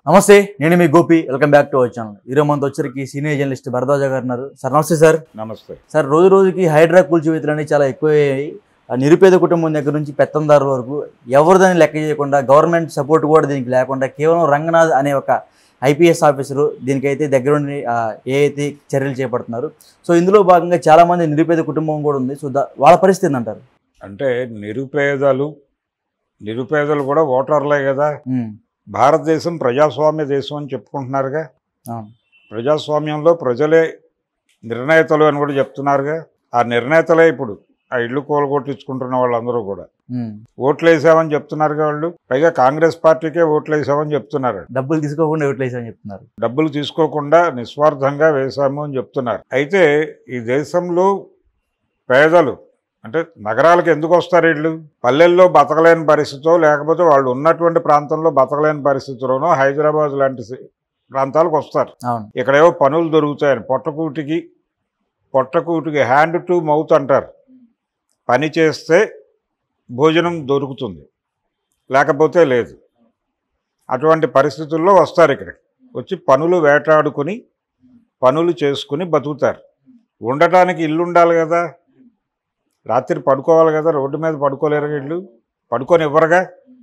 నమస్తే నేను మీ Gopi welcome back to our channel ఈరోజు మనతో వచ్చరికి సీనియర్ జర్నలిస్ట్ భరద్వాజ గారు ఉన్నారు సార్ నమస్తే సార్ నమస్తే సార్ రోజు రోజుకి హైడ్రా కూల్చివేతలు అనేవి చాలా ఎక్కువయ్యాయి ఆ నిరుపేద కుటుంబం దగ్గర నుంచి పెత్తందారుల వరకు ఎవరు దాన్ని లెక్క చేయకుండా గవర్నమెంట్ సపోర్ట్ కూడా దీనికి లేకుండా కేవలం రంగనాథ్ అనే ఒక ఐపీఎస్ ఆఫీసరు దీనికైతే దగ్గరుండి ఆ, ఏ అయితే చర్యలు చేపడుతున్నారు సో ఇందులో భాగంగా చాలామంది నిరుపేద కుటుంబం కూడా ఉంది సో దా- వాళ్ళ పరిస్థితి ఏంటంటారు అంటే నిరుపేదలు నిరుపేదలు కూడా ఓటర్లే కదా ఉమ్, భారతదేశం ప్రజాస్వామ్య దేశం అని చెప్పుకుంటున్నారుగా అవును ప్రజాస్వామ్యంలో ప్రజలే నిర్ణేతలు అని కూడా చెప్తున్నారుగా ఆ నిర్ణేతలే ఇప్పుడు ఆ ఇల్లు కూలగొట్టించుకుంటున్న వాళ్ళందరూ కూడా ఉమ్, ఓట్లు వేసామని చెప్తున్నారుగా వాళ్ళు పైగా కాంగ్రెస్ పార్టీకే ఓట్లు వేసామని చెప్తున్నారు డబ్బులు తీసుకోకుండా ఓట్లేసామని చెప్తున్నారు డబ్బులు తీసుకోకుండా నిస్వార్థంగా వేశాము అని చెప్తున్నారు అయితే ఈ దేశంలో పేదలు అంటే నగరాలకు ఎందుకు వస్తారు వీళ్ళు పల్లెల్లో బతకలేని పరిస్థితితో లేకపోతే వాళ్ళు ఉన్నటువంటి ప్రాంతంలో బతకలేని పరిస్థితిలోనో హైదరాబాద్ లాంటి సి- ప్రాంతాలకు వస్తారు అవును ఇక్కడేవో పనులు దొరుకుతాయని పొట్టకూటికి పొట్టకూటికి హ్యాండ్ టు మౌత్ అంటారు పని చేస్తే భోజనం దొరుకుతుంది లేకపోతే లేదు అటువంటి పరిస్థితుల్లో వస్తారు ఇక్కడికి వచ్చి పనులు వేటాడుకుని పనులు చేసుకుని బతుకుతారు ఉండటానికి ఇల్లు ఉండాలి కదా రాత్రి పడుకోవాలి కదా రోడ్డు మీద పడుకోలేరు ఇల్లు పడుకొని ఇవ్వరుగా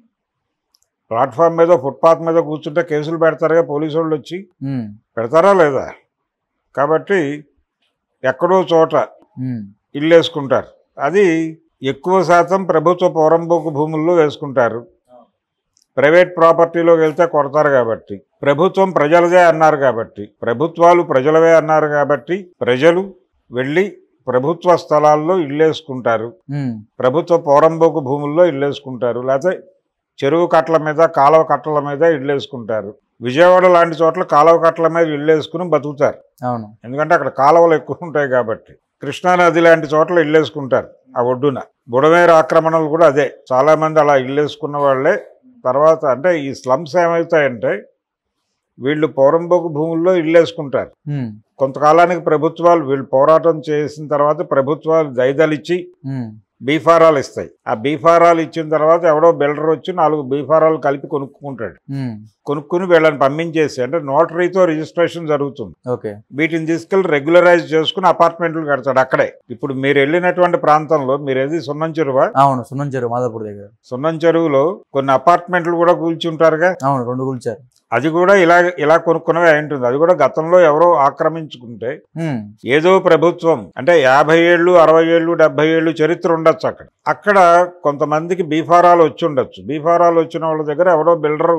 ప్లాట్ఫామ్ మీద ఫుట్పాత్ మీద కూర్చుంటే కేసులు పెడతారుగా పోలీసు వాళ్ళు వచ్చి ఉమ్, పెడతారా లేదా కాబట్టి ఎక్కడో చోట ఉమ్, ఇల్లు వేసుకుంటారు అది ఎక్కువ శాతం ప్రభుత్వ పౌరంబోకు భూముల్లో వేసుకుంటారు ప్రైవేట్ ప్రాపర్టీలోకి వెళ్తే కొడతారు కాబట్టి ప్రభుత్వం ప్రజలదే అన్నారు కాబట్టి ప్రభుత్వాలు ప్రజలవే అన్నారు కాబట్టి ప్రజలు వెళ్ళి ప్రభుత్వ స్థలాల్లో ఇల్లు వేసుకుంటారు ఉమ్, ప్రభుత్వ పౌరంబోకు భూముల్లో ఇల్లు వేసుకుంటారు లేకపోతే చెరువు కట్టల మీద కాలువ కట్టల మీద ఇల్లు వేసుకుంటారు విజయవాడ లాంటి చోట్ల కాలువ కట్టల మీద ఇల్లు వేసుకుని బతుకుతారు అవును ఎందుకంటే అక్కడ కాలువలు ఎక్కువ ఉంటాయి కాబట్టి కృష్ణానది లాంటి చోట్ల ఇల్లు వేసుకుంటారు ఆ ఒడ్డున బుడమేరు ఆక్రమణలు కూడా అదే చాలా మంది అలా ఇల్లు వేసుకున్న వాళ్ళే తర్వాత అంటే ఈ స్లమ్స్ ఏమవుతాయంటే వీళ్ళు పౌరంబోకు భూముల్లో ఇల్లు వేసుకుంటారు ఉమ్, కొంతకాలానికి ప్రభుత్వాలు వీళ్ళు పోరాటం చేసిన తర్వాత ప్రభుత్వాలు దైదలిచ్చి ఉమ్, బీఫారాలు ఇస్తాయి ఆ బీఫారాలు ఇచ్చిన తర్వాత ఎవడో బిల్డర్ వచ్చి నాలుగు బీఫారాలు కలిపి కొనుక్కుంటాడు ఉమ్, కొనుక్కుని వీళ్ళని పంపించేసి అంటే నోటరీతో రిజిస్ట్రేషన్ జరుగుతుంది ఓకే వీటిని తీసుకెళ్లి రెగ్యులరైజ్ చేసుకుని అపార్ట్మెంట్లు కడతాడు అక్కడే ఇప్పుడు మీరు వెళ్ళినటువంటి ప్రాంతంలో మీరు ఏది సున్నం చెరువ అవును సున్నం చెరువు మాదాపూర్ దగ్గర సున్నం చెరువులో కొన్ని అపార్ట్మెంట్లు కూడా కూల్చి ఉంటారుగా అవును రెండు కూల్చారు అది కూడా ఇలా ఇలా కొనుక్కున్నవే అయి ఉంటుంది అది కూడా గతంలో ఎవరో ఆక్రమించుకుంటే ఉమ్, ఏదో ప్రభుత్వం అంటే యాభై ఏళ్ళు అరవై ఏళ్ళు డెబ్బై ఏళ్ళు చరిత్ర ఉండొచ్చు అక్కడ అక్కడ కొంతమందికి బీఫారాలు వచ్చి ఉండొచ్చు బీఫారాలు వచ్చిన వాళ్ళ దగ్గర ఎవడో బిల్డరు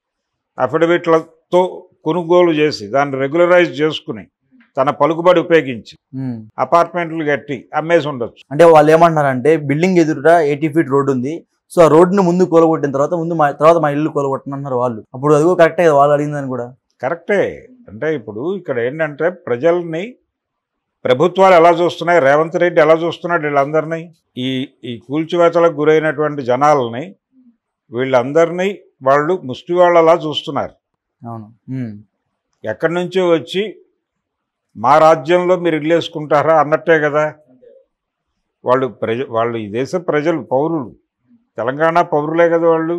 అఫిడవిట్లతో కొనుగోలు చేసి దాన్ని రెగ్యులరైజ్ చేసుకుని తన పలుకుబడి ఉపయోగించి ఉమ్. అపార్ట్మెంట్లు కట్టి అమ్మేసి ఉండొచ్చు అంటే వాళ్ళు ఏమంటున్నారంటే బిల్డింగ్ ఎదురుట ఎయిటీ ఫీట్ రోడ్ ఉంది సో ఆ రోడ్డుని ముందు కూలగొట్టిన తర్వాత ముందు మా తర్వాత మా ఇల్లు కూలగొట్టనంటున్నారు వాళ్ళు అప్పుడు అది కూడా కరెక్టే కదా వాళ్ళు అడిగిందని కూడా కరెక్టే అంటే ఇప్పుడు ఇక్కడ ఏంటంటే ప్రజల్ని ప్రభుత్వాలు ఎలా చూస్తున్నాయి రేవంత్ రెడ్డి ఎలా చూస్తున్నాడు వీళ్ళందరినీ ఈ ఈ కూల్చివేతలకు గురైనటువంటి జనాలని వీళ్ళందరినీ వాళ్ళు ముష్టి వాళ్ళలా చూస్తున్నారు అవును ఉమ్, ఎక్కడి నుంచో వచ్చి మా రాజ్యంలో మీరు ఇల్లు వేసుకుంటారా అన్నట్టే కదా వాళ్ళు ప్రజ వాళ్ళు ఈ దేశ ప్రజలు పౌరులు తెలంగాణ పౌరులే కదా వాళ్ళు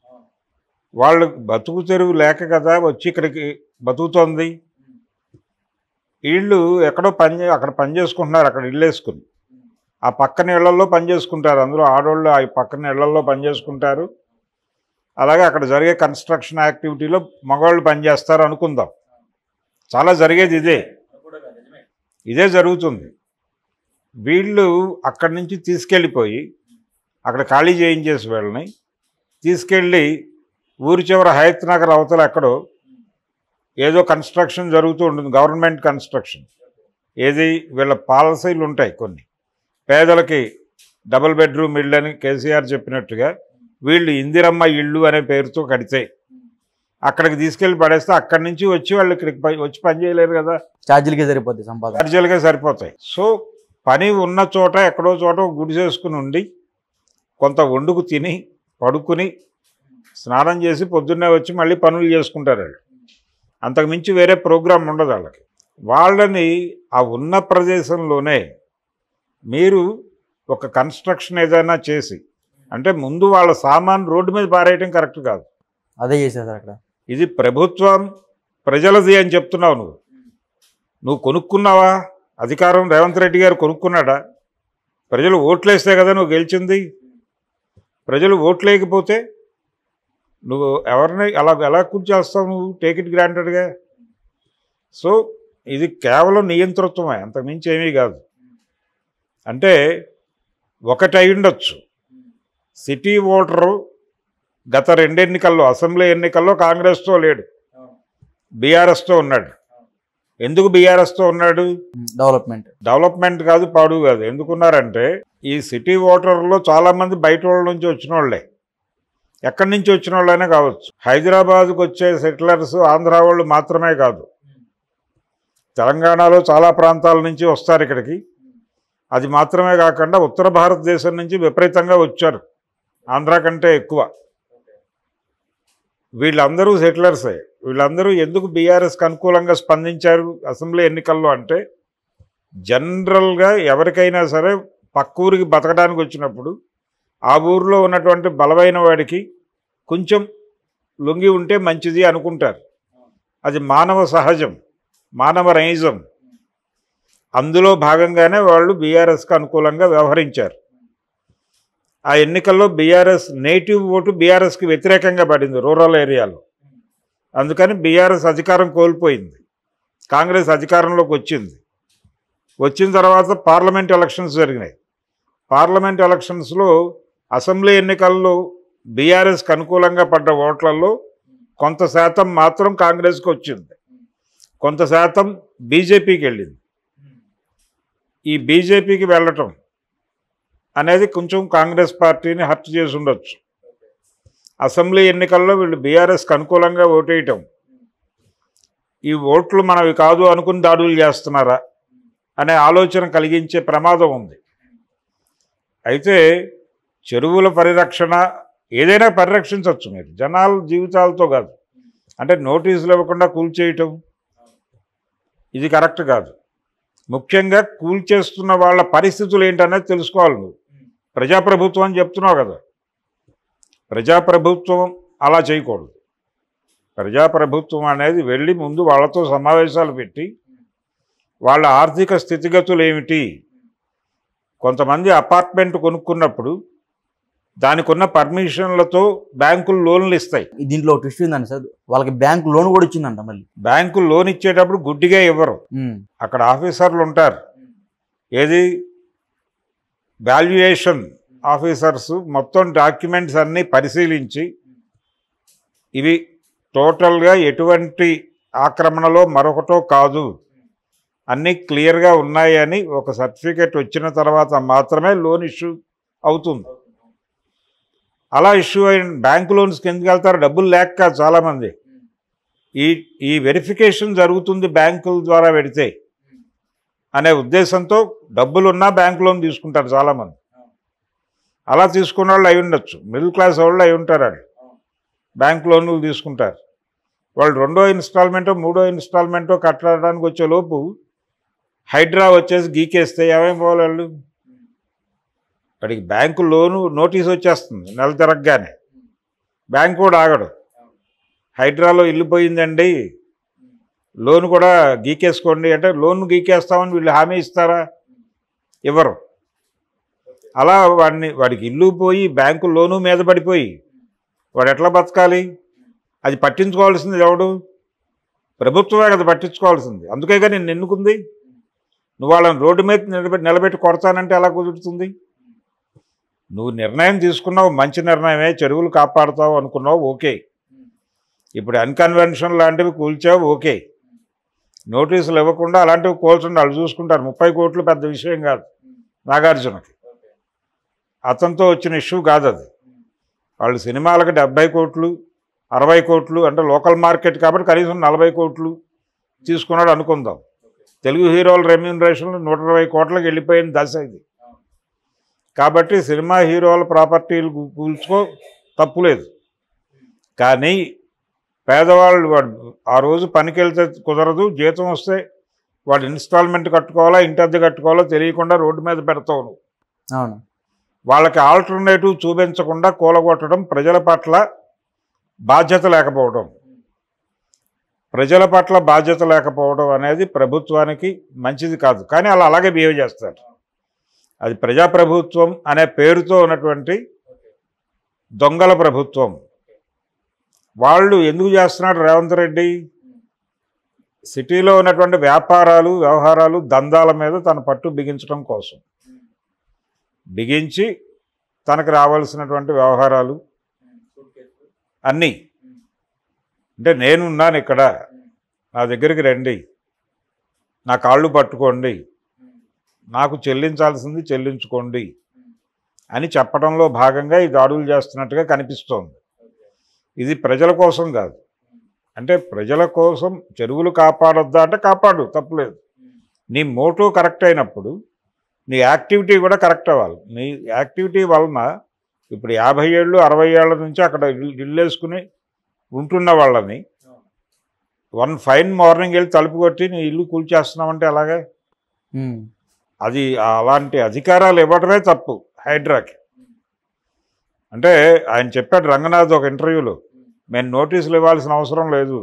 వాళ్ళు బతుకు తెరువు లేక కదా వచ్చి ఇక్కడికి బతుకుతోంది వీళ్ళు ఎక్కడో పని చే- అక్కడ పని చేసుకుంటున్నారు అక్కడ ఇల్లు వేసుకుని ఆ పక్కన ఇళ్లలో పని చేసుకుంటారు అందులో ఆడవాళ్ళు ఆ పక్కన ఇళ్లలో పని చేసుకుంటారు అలాగే అక్కడ జరిగే కన్స్ట్రక్షన్ యాక్టివిటీలో మగవాళ్ళు పనిచేస్తారు అనుకుందాం చాలా జరిగేది ఇదే ఇదే జరుగుతుంది వీళ్ళు అక్కడి నుంచి తీసుకెళ్ళిపోయి అక్కడ ఖాళీ చేయించేసి వీళ్ళని తీసుకెళ్ళి ఊరి చివర హయత్ నగర్ అవతల ఎక్కడో ఏదో కన్స్ట్రక్షన్ జరుగుతూ ఉంటుంది గవర్నమెంట్ కన్స్ట్రక్షన్ ఏది వీళ్ళ పాలసీలు ఉంటాయి కొన్ని పేదలకి డబుల్ బెడ్రూమ్ ఇళ్ళు అని కేసీఆర్ చెప్పినట్టుగా వీళ్ళు ఇందిరమ్మ ఇళ్ళు అనే పేరుతో కడితే అక్కడికి తీసుకెళ్ళి పడేస్తే అక్కడి నుంచి వచ్చి వాళ్ళు ఇక్కడికి పై- వచ్చి పని చేయలేరు కదా ఛార్జీలకే సరిపోద్ది సంపాదన చార్జీలుగా సరిపోతాయి సో పని ఉన్న చోట ఎక్కడో చోట గుడి చేసుకుని ఉండి కొంత వండుకు తిని పడుకుని స్నానం చేసి పొద్దున్నే వచ్చి మళ్ళీ పనులు చేసుకుంటారు వాళ్ళు అంతకు మించి వేరే ప్రోగ్రాం ఉండదు వాళ్ళకి వాళ్ళని ఆ ఉన్న ప్రదేశంలోనే మీరు ఒక కన్స్ట్రక్షన్ ఏదైనా చేసి అంటే ముందు వాళ్ళ సామాన్ రోడ్డు మీద పారేయటం కరెక్ట్ కాదు అదే చేశారు సార్ అక్కడ ఇది ప్రభుత్వం ప్రజలది అని చెప్తున్నావు నువ్వు నువ్వు కొనుక్కున్నావా అధికారం రేవంత్ రెడ్డి గారు కొనుక్కున్నాడా ప్రజలు ఓట్లేస్తే కదా నువ్వు గెలిచింది ప్రజలు ఓట్లేయకపోతే నువ్వు ఎవరిని అలా ఎలా కూర్చేస్తావు నువ్వు టేక్ ఇట్ గ్రాంటెడ్గా సో ఇది కేవలం నియంతృత్వమే అంతకుమించి ఏమీ కాదు అంటే ఒకటి అయి ఉండొచ్చు సిటీ ఓటరు గత రెండు ఎన్నికల్లో అసెంబ్లీ ఎన్నికల్లో కాంగ్రెస్తో లేడు బీఆర్ఎస్తో ఉన్నాడు ఎందుకు బీఆర్ఎస్తో ఉన్నాడు డెవలప్మెంట్ డెవలప్మెంట్ కాదు పాడు కాదు ఎందుకున్నారంటే ఈ సిటీ ఓటర్లో చాలామంది బయట వాళ్ళ నుంచి వచ్చిన వాళ్ళే ఎక్కడి నుంచి వచ్చిన వాళ్ళైనా కావచ్చు హైదరాబాద్కు వచ్చే సెటిలర్స్ ఆంధ్ర వాళ్ళు మాత్రమే కాదు తెలంగాణలో చాలా ప్రాంతాల నుంచి వస్తారు ఇక్కడికి అది మాత్రమే కాకుండా ఉత్తర భారతదేశం నుంచి విపరీతంగా వచ్చారు ఆంధ్ర కంటే ఎక్కువ వీళ్ళందరూ సెటిలర్సే వీళ్ళందరూ ఎందుకు బీఆర్ఎస్కి అనుకూలంగా స్పందించారు అసెంబ్లీ ఎన్నికల్లో అంటే జనరల్గా ఎవరికైనా సరే పక్క ఊరికి బతకడానికి వచ్చినప్పుడు ఆ ఊరిలో ఉన్నటువంటి బలమైన వాడికి కొంచెం లొంగి ఉంటే మంచిది అనుకుంటారు అది మానవ సహజం మానవ నైజం అందులో భాగంగానే వాళ్ళు బీఆర్ఎస్కి అనుకూలంగా వ్యవహరించారు ఆ ఎన్నికల్లో బీఆర్ఎస్ నేటివ్ ఓటు బీఆర్ఎస్కి వ్యతిరేకంగా పడింది రూరల్ ఏరియాలో అందుకని బీఆర్ఎస్ అధికారం కోల్పోయింది కాంగ్రెస్ అధికారంలోకి వచ్చింది వచ్చిన తర్వాత పార్లమెంట్ ఎలక్షన్స్ జరిగినాయి పార్లమెంట్ ఎలక్షన్స్లో అసెంబ్లీ ఎన్నికల్లో బీఆర్ఎస్కి అనుకూలంగా పడ్డ ఓట్లలో కొంత శాతం మాత్రం కాంగ్రెస్కి వచ్చింది కొంత శాతం బీజేపీకి వెళ్ళింది ఈ బీజేపీకి వెళ్ళటం అనేది కొంచెం కాంగ్రెస్ పార్టీని హర్ట్ చేసి ఉండొచ్చు అసెంబ్లీ ఎన్నికల్లో వీళ్ళు బీఆర్ఎస్కి అనుకూలంగా ఓటేయటం ఈ ఓట్లు మనవి కాదు అనుకుని దాడులు చేస్తున్నారా అనే ఆలోచన కలిగించే ప్రమాదం ఉంది అయితే చెరువుల పరిరక్షణ ఏదైనా పరిరక్షించవచ్చు మీరు జనాల జీవితాలతో కాదు అంటే నోటీసులు ఇవ్వకుండా కూల్చేయటం ఇది కరెక్ట్ కాదు ముఖ్యంగా కూల్చేస్తున్న వాళ్ళ పరిస్థితులు ఏంటనేది తెలుసుకోవాలి నువ్వు ప్రజాప్రభుత్వం అని చెప్తున్నావు కదా ప్రజాప్రభుత్వం అలా చేయకూడదు ప్రజాప్రభుత్వం అనేది వెళ్ళి ముందు వాళ్ళతో సమావేశాలు పెట్టి వాళ్ళ ఆర్థిక స్థితిగతులు ఏమిటి కొంతమంది అపార్ట్మెంట్ కొనుక్కున్నప్పుడు దానికి ఉన్న పర్మిషన్లతో బ్యాంకులు లోన్లు ఇస్తాయి దీంట్లో ఒక ఇష్యూ ఉందండి సార్ వాళ్ళకి బ్యాంక్ లోన్ కూడా ఇచ్చిందంట మళ్ళీ బ్యాంకులు లోన్ ఇచ్చేటప్పుడు గుడ్డిగా ఇవ్వరు ఉమ్, అక్కడ ఆఫీసర్లు ఉంటారు ఏది వాల్యుయేషన్ ఆఫీసర్స్ మొత్తం డాక్యుమెంట్స్ అన్నీ పరిశీలించి ఇవి టోటల్గా ఎటువంటి ఆక్రమణలో మరొకటో కాదు అన్నీ క్లియర్గా ఉన్నాయని ఒక సర్టిఫికేట్ వచ్చిన తర్వాత మాత్రమే లోన్ ఇష్యూ అవుతుంది అలా ఇష్యూ అయిన బ్యాంకు లోన్స్కి ఎందుకు వెళ్తారు డబ్బులు లేక చాలామంది ఈ ఈ వెరిఫికేషన్ జరుగుతుంది బ్యాంకుల ద్వారా పెడితే అనే ఉద్దేశంతో డబ్బులున్నా బ్యాంక్ లోన్ తీసుకుంటారు చాలామంది అలా తీసుకున్న వాళ్ళు అయి ఉండొచ్చు మిడిల్ క్లాస్ వాళ్ళు అయి ఉంటారు వాళ్ళు బ్యాంక్ లోన్లు తీసుకుంటారు వాళ్ళు రెండో ఇన్స్టాల్మెంటో మూడో ఇన్స్టాల్మెంటో కట్టడానికి వచ్చే లోపు హైడ్రా వచ్చేసి గీకేస్తే ఏమేం పోవాలి వాళ్ళు వాడికి బ్యాంకు లోను నోటీస్ వచ్చేస్తుంది నెల తిరగగానే బ్యాంక్ కూడా ఆగడు హైడ్రాలో ఇల్లు పోయిందండి లోన్ కూడా గీకేసుకోండి అంటే లోన్ గీకేస్తామని వీళ్ళు హామీ ఇస్తారా ఇవ్వరు అలా వాడిని వాడికి ఇల్లు పోయి బ్యాంకు లోను మీద పడిపోయి వాడు ఎట్లా బతకాలి అది పట్టించుకోవాల్సింది ఎవడు ప్రభుత్వమే కదా పట్టించుకోవాల్సింది అందుకే కానీ నిన్ను ఎన్నుకుంది నువ్వు వాళ్ళని రోడ్డు మీద నిలబెట్టి నిలబెట్టి కొడతానంటే ఎలా కుదురుతుంది నువ్వు నిర్ణయం తీసుకున్నావు మంచి నిర్ణయమే చెరువులు కాపాడుతావు అనుకున్నావు ఓకే ఇప్పుడు అన్కన్వెన్షన్ లాంటివి కూల్చావు ఓకే నోటీసులు ఇవ్వకుండా అలాంటివి కూల్చండి వాళ్ళు చూసుకుంటారు ముప్పై కోట్లు పెద్ద విషయం కాదు నాగార్జునకి అతనితో వచ్చిన ఇష్యూ కాదు అది వాళ్ళు సినిమాలకు డెబ్బై కోట్లు అరవై కోట్లు అంటే లోకల్ మార్కెట్ కాబట్టి కనీసం నలభై కోట్లు తీసుకున్నాడు అనుకుందాం తెలుగు హీరోల రెమ్యూనరేషన్ నూట ఇరవై కోట్లకు వెళ్ళిపోయిన దశ ఇది కాబట్టి సినిమా హీరోల ప్రాపర్టీలు గు- కూల్చుకో తప్పులేదు కానీ పేదవాళ్ళు వాడు ఆ రోజు పనికి వెళ్తే కుదరదు జీతం వస్తే వాడు ఇన్స్టాల్మెంట్ కట్టుకోవాలా ఇంటి అద్దె కట్టుకోవాలో తెలియకుండా రోడ్డు మీద పెడతావు నువ్వు అవును వాళ్ళకి ఆల్టర్నేటివ్ చూపించకుండా కూలగొట్టడం ప్రజల పట్ల బాధ్యత లేకపోవడం ప్రజల పట్ల బాధ్యత లేకపోవడం అనేది ప్రభుత్వానికి మంచిది కాదు కానీ అలా అలాగే బిహేవ్ చేస్తారు అది ప్రజాప్రభుత్వం అనే పేరుతో ఉన్నటువంటి దొంగల ప్రభుత్వం వాళ్ళు ఎందుకు చేస్తున్నాడు రేవంత్ రెడ్డి సిటీలో ఉన్నటువంటి వ్యాపారాలు వ్యవహారాలు దందాల మీద తన పట్టు బిగించడం కోసం బిగించి తనకు రావాల్సినటువంటి వ్యవహారాలు అన్నీ అంటే నేనున్నాను ఇక్కడ నా దగ్గరికి రండి నా కాళ్ళు పట్టుకోండి నాకు చెల్లించాల్సింది చెల్లించుకోండి అని చెప్పడంలో భాగంగా ఈ దాడులు చేస్తున్నట్టుగా కనిపిస్తోంది ఇది ప్రజల కోసం కాదు అంటే ప్రజల కోసం చెరువులు కాపాడొద్దా అంటే కాపాడు తప్పులేదు నీ మోటో కరెక్ట్ అయినప్పుడు నీ యాక్టివిటీ కూడా కరెక్ట్ అవ్వాలి నీ యాక్టివిటీ వలన ఇప్పుడు యాభై ఏళ్ళు అరవై ఏళ్ళ నుంచి అక్కడ ఇల్లు ఇల్లు వేసుకుని ఉంటున్న వాళ్ళని వన్ ఫైన్ మార్నింగ్ వెళ్ళి తలుపు కొట్టి నీ ఇల్లు కూల్చేస్తున్నామంటే అలాగే ఉమ్. అది అలాంటి అధికారాలు ఇవ్వడమే తప్పు హైడ్రాకి అంటే ఆయన చెప్పాడు రంగనాథ్ ఒక ఇంటర్వ్యూలో మేము నోటీసులు ఇవ్వాల్సిన అవసరం లేదు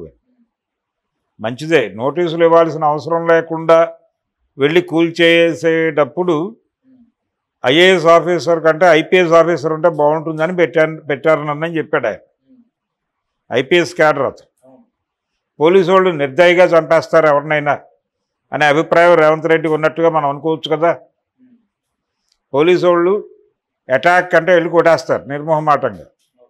మంచిదే నోటీసులు ఇవ్వాల్సిన అవసరం లేకుండా వెళ్ళి కూల్చేసేటప్పుడు ఐఏఎస్ ఆఫీసర్ కంటే ఐపీఎస్ ఆఫీసర్ ఉంటే బాగుంటుందని పెట్టాను పెట్టారు నన్ను చెప్పాడు ఆయన ఐపీఎస్ క్యాడర్ అతను పోలీసు వాళ్ళు నిర్దయగా చంపేస్తారు ఎవరినైనా అనే అభిప్రాయం రేవంత్ రెడ్డి ఉన్నట్టుగా మనం అనుకోవచ్చు కదా పోలీసు వాళ్ళు అటాక్ అంటే వెళ్ళి కొట్టేస్తారు నిర్మోహమాటంగా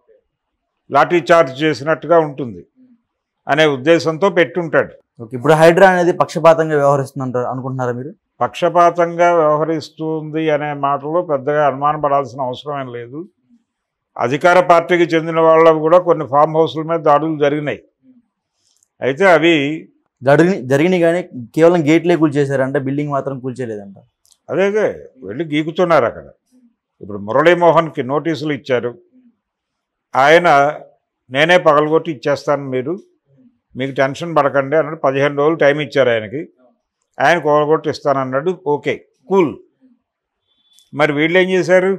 లాఠీ చార్జ్ చేసినట్టుగా ఉంటుంది అనే ఉద్దేశంతో పెట్టుంటాడు ఓకే ఇప్పుడు హైడ్రా అనేది పక్షపాతంగా వ్యవహరిస్తుందంటారు అనుకుంటున్నారా మీరు పక్షపాతంగా వ్యవహరిస్తుంది అనే మాటలో పెద్దగా అనుమానపడాల్సిన అవసరం ఏం లేదు అధికార పార్టీకి చెందిన వాళ్ళ కూడా కొన్ని ఫామ్ హౌస్ల మీద దాడులు జరిగినాయి అయితే అవి జరిగి జరిగినాయి కానీ కేవలం గేట్లే కూల్చేశారంట బిల్డింగ్ మాత్రం కూల్చేయలేదంట అదే అదే వెళ్ళి గీకుతున్నారు అక్కడ ఇప్పుడు మురళీమోహన్కి నోటీసులు ఇచ్చారు ఆయన నేనే పగలగొట్టి ఇచ్చేస్తాను మీరు మీకు టెన్షన్ పడకండి అన్నాడు పదిహేను రోజులు టైం ఇచ్చారు ఆయనకి ఆయన కూలగొట్టి ఇస్తానన్నాడు ఓకే కూల్ మరి వీళ్ళు ఏం చేశారు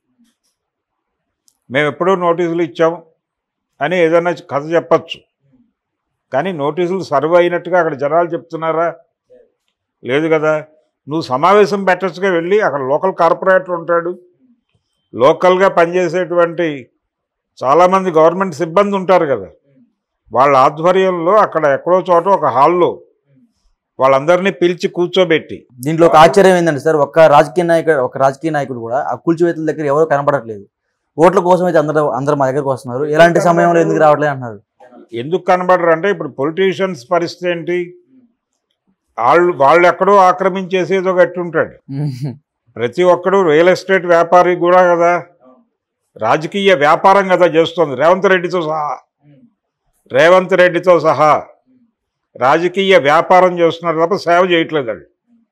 మేము ఎప్పుడూ నోటీసులు ఇచ్చాం అని ఏదైనా కథ చెప్పచ్చు కానీ నోటీసులు సర్వ్ అయినట్టుగా అక్కడ జనాలు చెప్తున్నారా లేదు కదా నువ్వు సమావేశం పెట్టచ్చుగా వెళ్ళి అక్కడ లోకల్ కార్పొరేటర్ ఉంటాడు లోకల్గా పనిచేసేటువంటి చాలామంది గవర్నమెంట్ సిబ్బంది ఉంటారు కదా వాళ్ళ ఆధ్వర్యంలో అక్కడ ఎక్కడో చోట ఒక హాల్లో వాళ్ళందరినీ పిలిచి కూర్చోబెట్టి దీంట్లో ఒక ఆశ్చర్యం ఏంటంటే సార్ ఒక్క రాజకీయ నాయకుడు ఒక రాజకీయ నాయకుడు కూడా ఆ కూల్చివేతల దగ్గర ఎవరు కనపడట్లేదు ఓట్ల కోసం అయితే అందరూ అందరూ మా దగ్గరకు వస్తున్నారు ఎలాంటి సమయంలో ఎందుకు రావట్లేదు అంటున్నారు ఎందుకు కనబడరు అంటే ఇప్పుడు పొలిటీషియన్స్ పరిస్థితి ఏంటి వాళ్ళు వాళ్ళు ఎక్కడో ఆక్రమించేసి ఏదో గట్టుంటాడు ప్రతి ఒక్కడు రియల్ ఎస్టేట్ వ్యాపారి కూడా కదా రాజకీయ వ్యాపారం కదా చేస్తుంది రేవంత్ రెడ్డితో సహా రేవంత్ రెడ్డితో సహా రాజకీయ వ్యాపారం చేస్తున్నారు తప్ప సేవ చేయట్లేదు వాళ్ళు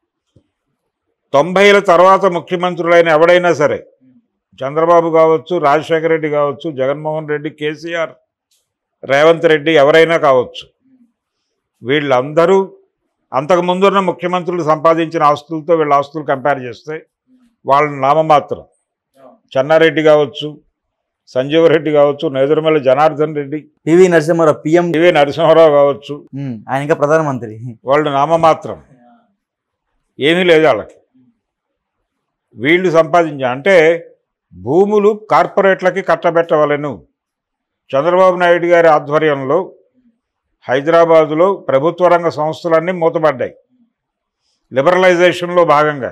తొంభైల తర్వాత ముఖ్యమంత్రులైన ఎవడైనా సరే చంద్రబాబు కావచ్చు రాజశేఖర రెడ్డి కావచ్చు జగన్మోహన్ రెడ్డి కేసీఆర్ రేవంత్ రెడ్డి ఎవరైనా కావచ్చు వీళ్ళందరూ అంతకుముందు ఉన్న ముఖ్యమంత్రులు సంపాదించిన ఆస్తులతో వీళ్ళ ఆస్తులు కంపేర్ చేస్తే వాళ్ళ నామమాత్రం చెన్నారెడ్డి కావచ్చు సంజీవ్ రెడ్డి కావచ్చు నేదురుమల్లి జనార్దన్ రెడ్డి పివి నరసింహారావు పిఎం ఇవే నరసింహారావు కావచ్చు ఆయన ఇంకా ప్రధానమంత్రి వాళ్ళు నామమాత్రం ఏమీ లేదు వాళ్ళకి వీళ్ళు సంపాదించ అంటే భూములు కార్పొరేట్లకి కట్టబెట్టవలను చంద్రబాబు నాయుడు గారి ఆధ్వర్యంలో హైదరాబాదులో ప్రభుత్వ రంగ సంస్థలన్నీ మూతపడ్డాయి లిబరలైజేషన్లో భాగంగా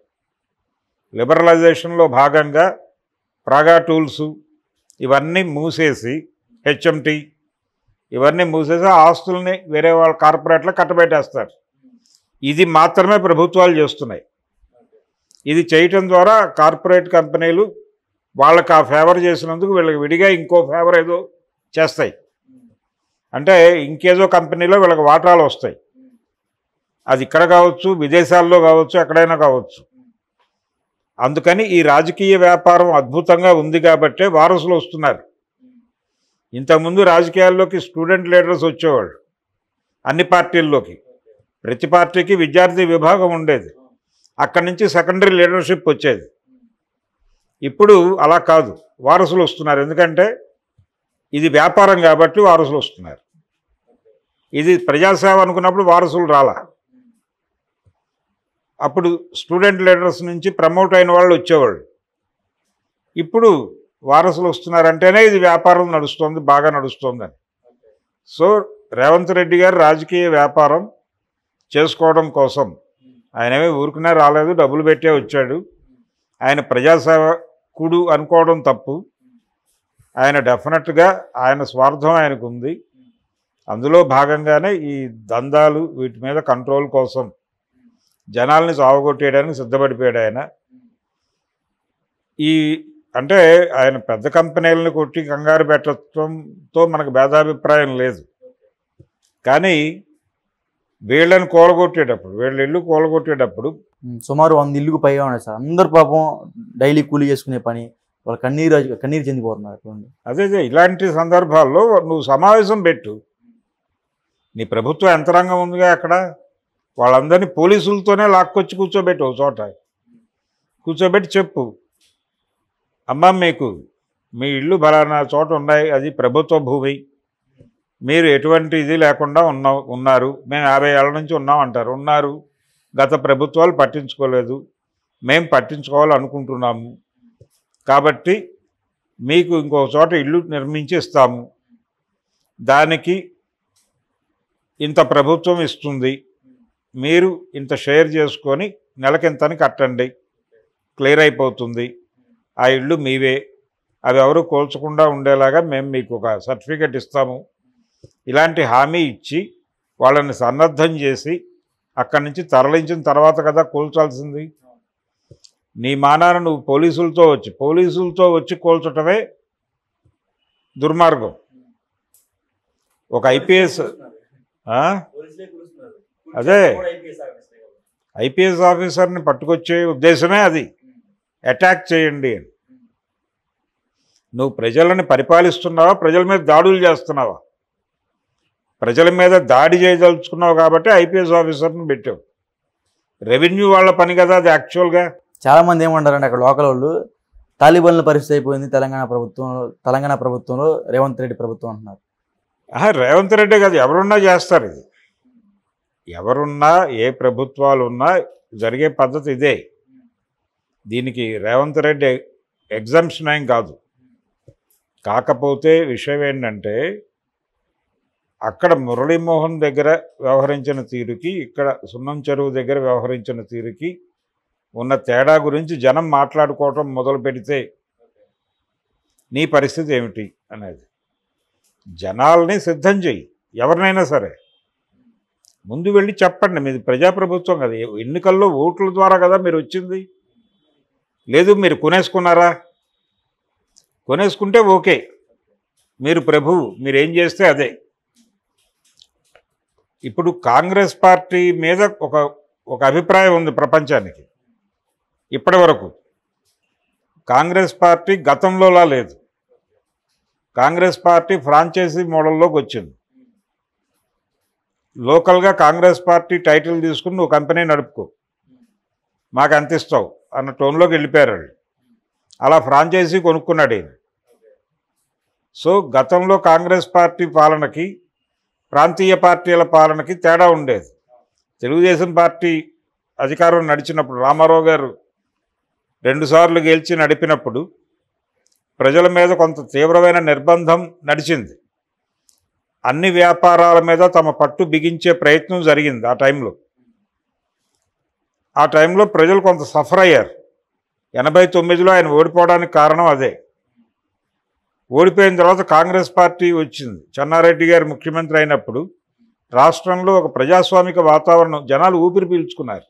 లిబరలైజేషన్లో భాగంగా ప్రాగా టూల్స్ ఇవన్నీ మూసేసి హెచ్ఎంటి ఇవన్నీ మూసేసి ఆ ఆస్తుల్ని వేరే వాళ్ళ కార్పొరేట్లో కట్టబెట్టేస్తారు ఇది మాత్రమే ప్రభుత్వాలు చేస్తున్నాయి ఇది చేయటం ద్వారా కార్పొరేట్ కంపెనీలు వాళ్ళకి ఆ ఫేవర్ చేసినందుకు వీళ్ళకి విడిగా ఇంకో ఫేవర్ ఏదో చేస్తాయి అంటే ఇంకేదో కంపెనీలో వీళ్ళకి వాటాలు వస్తాయి అది ఇక్కడ కావచ్చు విదేశాల్లో కావచ్చు ఎక్కడైనా కావచ్చు అందుకని ఈ రాజకీయ వ్యాపారం అద్భుతంగా ఉంది కాబట్టే వారసులు వస్తున్నారు ఇంతకుముందు రాజకీయాల్లోకి స్టూడెంట్ లీడర్స్ వచ్చేవాళ్ళు అన్ని పార్టీల్లోకి ప్రతి పార్టీకి విద్యార్థి విభాగం ఉండేది అక్కడి నుంచి సెకండరీ లీడర్షిప్ వచ్చేది ఇప్పుడు అలా కాదు వారసులు వస్తున్నారు ఎందుకంటే ఇది వ్యాపారం కాబట్టి వారసులు వస్తున్నారు ఇది ప్రజాసేవ అనుకున్నప్పుడు వారసులు రాలా అప్పుడు స్టూడెంట్ లీడర్స్ నుంచి ప్రమోట్ అయిన వాళ్ళు వచ్చేవాళ్ళు ఇప్పుడు వారసులు వస్తున్నారంటేనే ఇది వ్యాపారం నడుస్తుంది బాగా నడుస్తుందని సో రేవంత్ రెడ్డి గారు రాజకీయ వ్యాపారం చేసుకోవడం కోసం ఆయనమే ఊరుకునే రాలేదు డబ్బులు పెట్టే వచ్చాడు ఆయన ప్రజాసేవకుడు అనుకోవడం తప్పు ఆయన డెఫినెట్గా ఆయన స్వార్థం ఆయనకు ఉంది అందులో భాగంగానే ఈ దందాలు వీటి మీద కంట్రోల్ కోసం జనాల్ని సావగొట్టేయడానికి సిద్ధపడిపోయాడు ఆయన ఈ అంటే ఆయన పెద్ద కంపెనీలను కొట్టి కంగారు పెట్టడంతో మనకు భేదాభిప్రాయం లేదు కానీ వీళ్ళని కూలగొట్టేటప్పుడు వీళ్ళ ఇల్లు కూలగొట్టేటప్పుడు ఉమ్, సుమారు వంద ఇల్లుకు పైగా ఉన్నాయి సార్ అందరు పాపం డైలీ కూలీ చేసుకునే పని వాళ్ళ కన్నీరు కన్నీరు చెందిపోతున్నారు చూడండి. అదే అదే ఇలాంటి సందర్భాల్లో నువ్వు సమావేశం పెట్టు నీ ప్రభుత్వ యంత్రాంగం ఉందిగా అక్కడ వాళ్ళందరినీ పోలీసులతోనే లాక్కొచ్చి కూర్చోబెట్టు ఒక చోట కూర్చోబెట్టి చెప్పు అమ్మ మీకు మీ ఇల్లు బలానా చోట ఉన్నాయి అది ప్రభుత్వ భూమి మీరు ఎటువంటి ఇది లేకుండా ఉన్న ఉన్నారు మేము యాభై ఏళ్ళ నుంచి ఉన్నాం అంటారు ఉన్నారు గత ప్రభుత్వాలు పట్టించుకోలేదు మేము పట్టించుకోవాలనుకుంటున్నాము కాబట్టి మీకు ఇంకో చోట ఇల్లు నిర్మించి ఇస్తాము దానికి ఇంత ప్రభుత్వం ఇస్తుంది మీరు ఇంత షేర్ చేసుకొని నెలకింతని కట్టండి క్లియర్ అయిపోతుంది ఆ ఇల్లు మీవే అవి ఎవరు కోల్చకుండా ఉండేలాగా మేము మీకు ఒక సర్టిఫికెట్ ఇస్తాము ఇలాంటి హామీ ఇచ్చి వాళ్ళని సన్నద్ధం చేసి అక్కడి నుంచి తరలించిన తర్వాత కదా కూల్చాల్సింది నీ మానాన నువ్వు పోలీసులతో వచ్చి పోలీసులతో వచ్చి కూల్చటమే దుర్మార్గం ఒక ఐపీఎస్ అదే. ఐపీఎస్ ఆఫీసర్ని పట్టుకొచ్చే ఉద్దేశమే అది అటాక్ చేయండి అని నువ్వు ప్రజలని పరిపాలిస్తున్నావా ప్రజల మీద దాడులు చేస్తున్నావా ప్రజల మీద దాడి చేయదలుచుకున్నావు కాబట్టి ఐపీఎస్ ఆఫీసర్ని పెట్టావు రెవెన్యూ వాళ్ళ పని కదా అది యాక్చువల్గా చాలా మంది ఏమంటారంటే అక్కడ లోకల్ వాళ్ళు తాలిబాన్ల పరిస్థితి అయిపోయింది తెలంగాణ ప్రభుత్వం తెలంగాణ ప్రభుత్వంలో రేవంత్ రెడ్డి ప్రభుత్వం అంటున్నారు ఆహా, రేవంత్ రెడ్డి కాదు ఎవరున్నా చేస్తారు ఇది ఎవరున్నా ఏ ప్రభుత్వాలు ఉన్నా జరిగే పద్ధతి ఇదే దీనికి రేవంత్ రెడ్డి ఎగ్జామ్షన్ ఏం కాదు కాకపోతే విషయం ఏంటంటే అక్కడ మురళీమోహన్ దగ్గర వ్యవహరించిన తీరుకి ఇక్కడ సున్నం చెరువు దగ్గర వ్యవహరించిన తీరుకి ఉన్న తేడా గురించి జనం మాట్లాడుకోవటం మొదలు పెడితే నీ పరిస్థితి ఏమిటి అనేది జనాల్ని సిద్ధం చెయ్యి ఎవరినైనా సరే ముందు వెళ్ళి చెప్పండి మీది ప్రజాప్రభుత్వం కదా ఎ- ఎన్నికల్లో ఓట్ల ద్వారా కదా మీరు వచ్చింది లేదు మీరు కొనేసుకున్నారా కొనేసుకుంటే ఓకే మీరు ప్రభువు మీరు ఏం చేస్తే అదే ఇప్పుడు కాంగ్రెస్ పార్టీ మీద ఒక ఒక అభిప్రాయం ఉంది ప్రపంచానికి ఇప్పటి వరకు కాంగ్రెస్ పార్టీ గతంలోలా లేదు కాంగ్రెస్ పార్టీ ఫ్రాంచైజీ మోడల్లోకి వచ్చింది లోకల్గా కాంగ్రెస్ పార్టీ టైటిల్ తీసుకుని నువ్వు కంపెనీ నడుపుకో మాకు అంత ఇస్తావు అన్న టోన్లోకి వెళ్ళిపోయారు వాళ్ళు అలా ఫ్రాంచైజీ కొనుక్కున్నాడు ఈయన సో గతంలో కాంగ్రెస్ పార్టీ పాలనకి ప్రాంతీయ పార్టీల పాలనకి తేడా ఉండేది తెలుగుదేశం పార్టీ అధికారం నడిచినప్పుడు రామారావు గారు రెండుసార్లు గెలిచి నడిపినప్పుడు ప్రజల మీద కొంత తీవ్రమైన నిర్బంధం నడిచింది అన్ని వ్యాపారాల మీద తమ పట్టు బిగించే ప్రయత్నం జరిగింది ఆ టైంలో ఆ టైంలో ప్రజలు కొంత సఫర్ అయ్యారు ఎనభై తొమ్మిదిలో ఆయన ఓడిపోవడానికి కారణం అదే ఓడిపోయిన తర్వాత కాంగ్రెస్ పార్టీ వచ్చింది చెన్నారెడ్డి గారు ముఖ్యమంత్రి అయినప్పుడు రాష్ట్రంలో ఒక ప్రజాస్వామిక వాతావరణం జనాలు ఊపిరి పీల్చుకున్నారు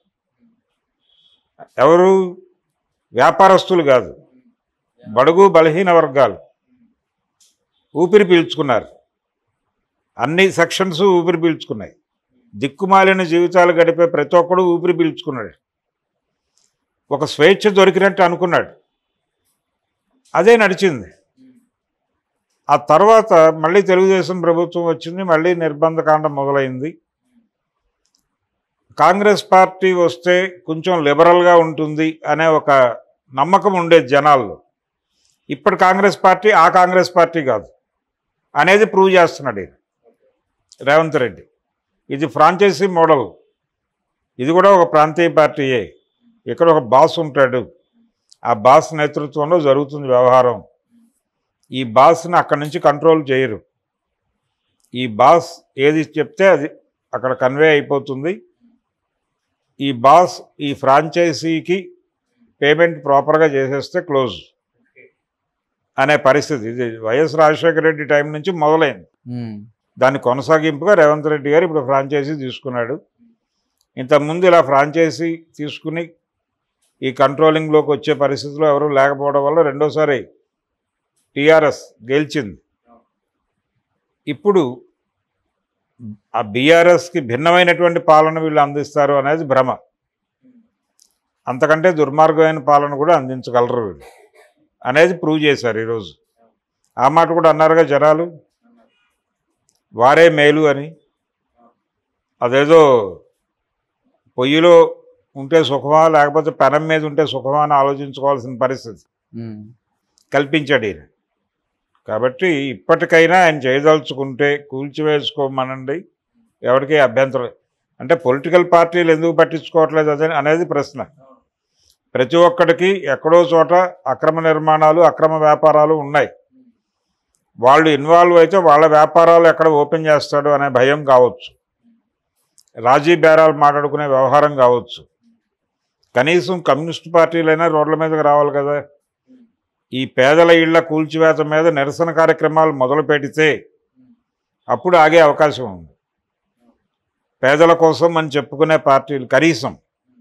ఎవరు వ్యాపారస్తులు కాదు బడుగు బలహీన వర్గాలు ఊపిరి పీల్చుకున్నారు అన్ని సెక్షన్స్ ఊపిరి పీల్చుకున్నాయి దిక్కుమాలిన జీవితాలు గడిపే ప్రతి ఒక్కడు ఊపిరి పీల్చుకున్నాడు ఒక స్వేచ్ఛ దొరికినట్టు అనుకున్నాడు అదే నడిచింది ఆ తర్వాత మళ్ళీ తెలుగుదేశం ప్రభుత్వం వచ్చింది మళ్ళీ నిర్బంధకాండ మొదలైంది కాంగ్రెస్ పార్టీ వస్తే కొంచెం లిబరల్గా ఉంటుంది అనే ఒక నమ్మకం ఉండేది జనాల్లో ఇప్పుడు కాంగ్రెస్ పార్టీ ఆ కాంగ్రెస్ పార్టీ కాదు అనేది ప్రూవ్ చేస్తున్నాడు ఈయన రేవంత్ రెడ్డి ఇది ఫ్రాంచైజీ మోడల్ ఇది కూడా ఒక ప్రాంతీయ పార్టీయే ఇక్కడ ఒక బాస్ ఉంటాడు ఆ బాస్ నేతృత్వంలో జరుగుతుంది వ్యవహారం ఈ బాస్ని అక్కడి నుంచి కంట్రోల్ చేయరు ఈ బాస్ ఏది చెప్తే అది అక్కడ కన్వే అయిపోతుంది ఈ బాస్ ఈ ఫ్రాంచైజీకి పేమెంట్ ప్రాపర్గా చేసేస్తే క్లోజ్ అనే పరిస్థితి ఇది వైఎస్ రాజశేఖర రెడ్డి టైం నుంచి మొదలైంది ఉమ్, దాని కొనసాగింపుగా రేవంత్ రెడ్డి గారు ఇప్పుడు ఫ్రాంచైజీ తీసుకున్నాడు ఇంతకుముందు ఇలా ఫ్రాంచైజీ తీసుకుని ఈ కంట్రోలింగ్లోకి వచ్చే పరిస్థితిలో ఎవరు లేకపోవడం వల్ల రెండోసారి టీఆర్ఎస్ గెలిచింది ఇప్పుడు ఆ బీఆర్ఎస్కి భిన్నమైనటువంటి పాలన వీళ్ళు అందిస్తారు అనేది భ్రమ అంతకంటే దుర్మార్గమైన పాలన కూడా అందించగలరు వీళ్ళు అనేది ప్రూవ్ చేశారు ఈరోజు ఆ మాట కూడా అన్నారుగా జనాలు వారే మేలు అని అదేదో పొయ్యిలో ఉంటే సుఖమా లేకపోతే పెనం మీద ఉంటే సుఖమా అని ఆలోచించుకోవాల్సిన పరిస్థితి ఉమ్, కల్పించాడు ఈయన కాబట్టి ఇప్పటికైనా ఆయన చేయదలుచుకుంటే కూల్చివేసుకోమనండి ఎవరికి అభ్యంతరం అంటే పొలిటికల్ పార్టీలు ఎందుకు పట్టించుకోవట్లేదు అదే అనేది ప్రశ్న ప్రతి ఒక్కడికి ఎక్కడో చోట అక్రమ నిర్మాణాలు అక్రమ వ్యాపారాలు ఉన్నాయి వాళ్ళు ఇన్వాల్వ్ అయితే వాళ్ళ వ్యాపారాలు ఎక్కడ ఓపెన్ చేస్తాడు అనే భయం కావచ్చు రాజీ బేరాలు మాట్లాడుకునే వ్యవహారం కావచ్చు కనీసం కమ్యూనిస్ట్ పార్టీలైనా రోడ్ల మీదకి రావాలి కదా ఈ పేదల ఇళ్ల కూల్చివేత మీద నిరసన కార్యక్రమాలు మొదలు పెడితే అప్పుడు ఆగే అవకాశం ఉంది పేదల కోసం అని చెప్పుకునే పార్టీలు కనీసం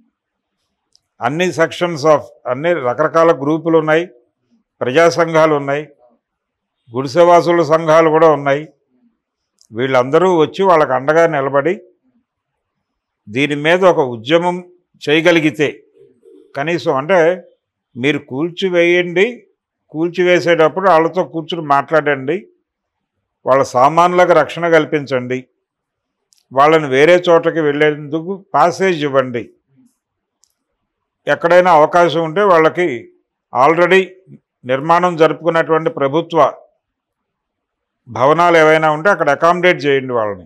అన్ని సెక్షన్స్ ఆఫ్ అన్ని రకరకాల గ్రూపులు ఉన్నాయి ప్రజా సంఘాలు ఉన్నాయి గుడిసెవాసుల సంఘాలు కూడా ఉన్నాయి వీళ్ళందరూ వచ్చి వాళ్ళకి అండగా నిలబడి దీని మీద ఒక ఉద్యమం చేయగలిగితే కనీసం అంటే మీరు కూల్చివేయండి కూల్చివేసేటప్పుడు వాళ్ళతో కూర్చుని మాట్లాడండి వాళ్ళ సామాన్లకు రక్షణ కల్పించండి వాళ్ళని వేరే చోటకి వెళ్ళేందుకు పాసేజ్ ఇవ్వండి ఎక్కడైనా అవకాశం ఉంటే వాళ్ళకి ఆల్రెడీ నిర్మాణం జరుపుకున్నటువంటి ప్రభుత్వ భవనాలు ఏవైనా ఉంటే అక్కడ అకామిడేట్ చేయండి వాళ్ళని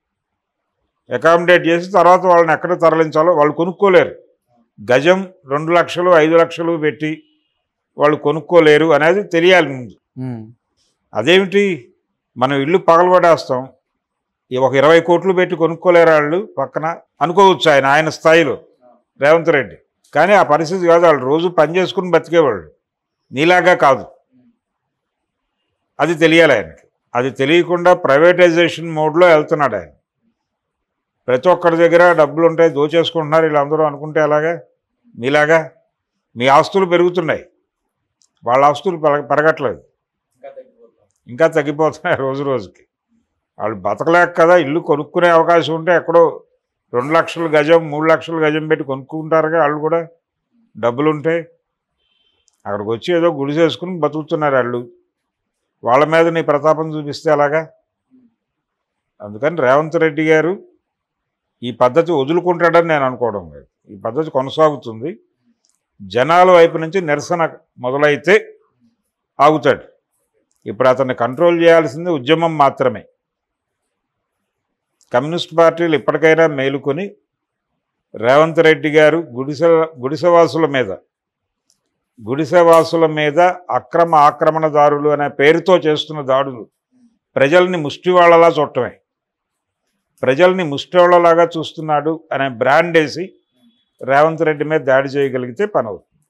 అకామిడేట్ చేసి తర్వాత వాళ్ళని ఎక్కడ తరలించాలో వాళ్ళు కొనుక్కోలేరు గజం రెండు లక్షలు ఐదు లక్షలు పెట్టి వాళ్ళు కొనుక్కోలేరు అనేది తెలియాలి ముందు ఉమ్, అదేమిటి మనం ఇల్లు పగలగొట్టేస్తాం ఈ ఒక ఇరవై కోట్లు పెట్టి కొనుక్కోలేరు వాళ్ళు పక్కన అనుకోవచ్చు ఆయన ఆయన స్థాయిలో రేవంత్ రెడ్డి కానీ ఆ పరిస్థితి కాదు వాళ్ళు రోజు పని చేసుకుని బతికేవాళ్ళు నీలాగా కాదు అది తెలియాలి ఆయనకి అది తెలియకుండా ప్రైవేటైజేషన్ మోడ్లో వెళ్తున్నాడు ఆయన ప్రతి ఒక్కరి దగ్గర డబ్బులు ఉంటాయి దోచేసుకుంటున్నారు వీళ్ళందరూ అనుకుంటే అలాగా మీలాగా మీ ఆస్తులు పెరుగుతున్నాయి వాళ్ళ ఆస్తులు పెరగ పెరగట్లేదు ఇంకా తగ్గిపోతున్నాయి రోజు రోజుకి వాళ్ళు బతకలేక కదా ఇల్లు కొనుక్కునే అవకాశం ఉంటే ఎక్కడో రెండు లక్షల గజం మూడు లక్షల గజం పెట్టి కొనుక్కుంటారుగా వాళ్ళు కూడా డబ్బులు ఉంటే అక్కడికి వచ్చి ఏదో గుడిసేసుకుని బతుకుతున్నారు వాళ్ళు వాళ్ళ మీద నీ ప్రతాపం చూపిస్తే అలాగా అందుకని రేవంత్ రెడ్డి గారు ఈ పద్ధతి వదులుకుంటాడని నేను అనుకోవడం లేదు ఈ పద్ధతి కొనసాగుతుంది జనాల వైపు నుంచి నిరసన మొదలైతే ఆగుతాడు ఇప్పుడు అతన్ని కంట్రోల్ చేయాల్సింది ఉద్యమం మాత్రమే కమ్యూనిస్ట్ పార్టీలు ఇప్పటికైనా మేలుకొని రేవంత్ రెడ్డి గారు గుడిసె గుడిసెవాసుల మీద గుడిసెవాసుల మీద అక్రమ ఆక్రమణదారులు అనే పేరుతో చేస్తున్న దాడులు ప్రజల్ని ముష్టివాళ్లలా చూడటమే ప్రజల్ని ముష్టివాళ్లలాగా చూస్తున్నాడు అనే బ్రాండ్ వేసి రేవంత్ రెడ్డి మీద దాడి చేయగలిగితే పని అవుతుంది